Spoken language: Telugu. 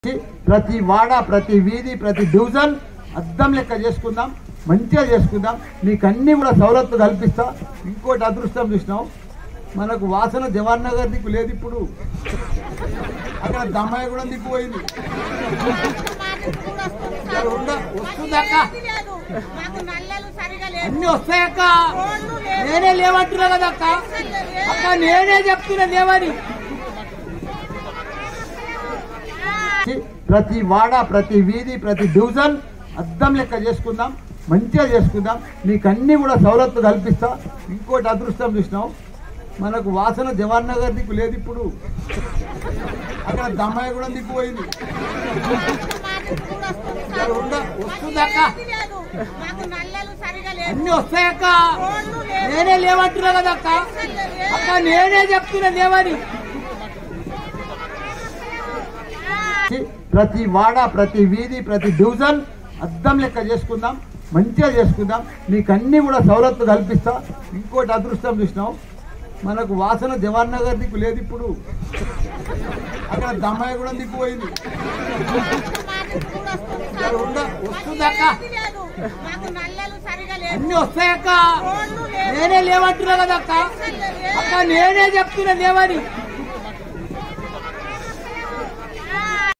ప్రతి వాడ ప్రతి వీధి ప్రతి డివిజన్ అద్దం లెక్క చేసుకుందాం మంచిగా చేసుకుందాం మీకు అన్ని కూడా సవలత్తు కల్పిస్తా ఇంకోటి అదృష్టం చూసినాం మనకు వాసన జవహర్ నగర్ దిక్కు లేదు ఇప్పుడు అక్కడ దమ్మాయి కూడా దిక్కు పోయింది ఇక్కడ ఉండ- వస్తుందక్క మాకు నల్లలు సరిగా లేదు అన్ని వస్తాయక్క రోడ్లు లేవు నేనే లేవంటున్నా కదా అక్క అక్క నేనే చెప్తున్నా లేవని ప్రతి వాడ ప్రతి వీధి ప్రతి డివిజన్ అద్దం లెక్క చేసుకుందాం మంచిగా చేసుకుందాం మీకు అన్ని కూడా సవలత్తు కల్పిస్తా ఇంకోటి అదృష్టం చూసినాం మనకు వాసన జవహర్ నగర్ దిక్కు లేదు ఇప్పుడు అక్కడ దమ్మాయి కూడా దిక్కు పోయింది ఇక్కడ ఉండ- వస్తుందక్క లేదు మాకు నల్లలు సరిగా లేదు అన్ని వస్తాయక్క రోడ్లు లేవు నేనే లేవంటున్నా కదా అక్క అక్క నేనే చెప్తున్నా లేవని ప్రతి వాడ ప్రతి వీధి ప్రతి డివిజన్ అద్దం లెక్క చేసుకుందాం మంచిగా చేసుకుందాం మీకు అన్ని కూడా సవలత్తు కల్పిస్తా ఇంకోటి అదృష్టం చూసినాం మనకు వాసన జవహర్ నగర్ దిక్కు లేదు ఇప్పుడు అక్కడ దమ్మాయి కూడా దిక్కు పోయింది ఇక్కడ ఉండ- వస్తుందక్క లేదు మాకు నల్లలు సరిగా లేదు అన్ని వస్తాయక్క రోడ్లు లేవు నేనే లేవంటున్నా కదా అక్క అక్క నేనే చెప్తున్నా లేవని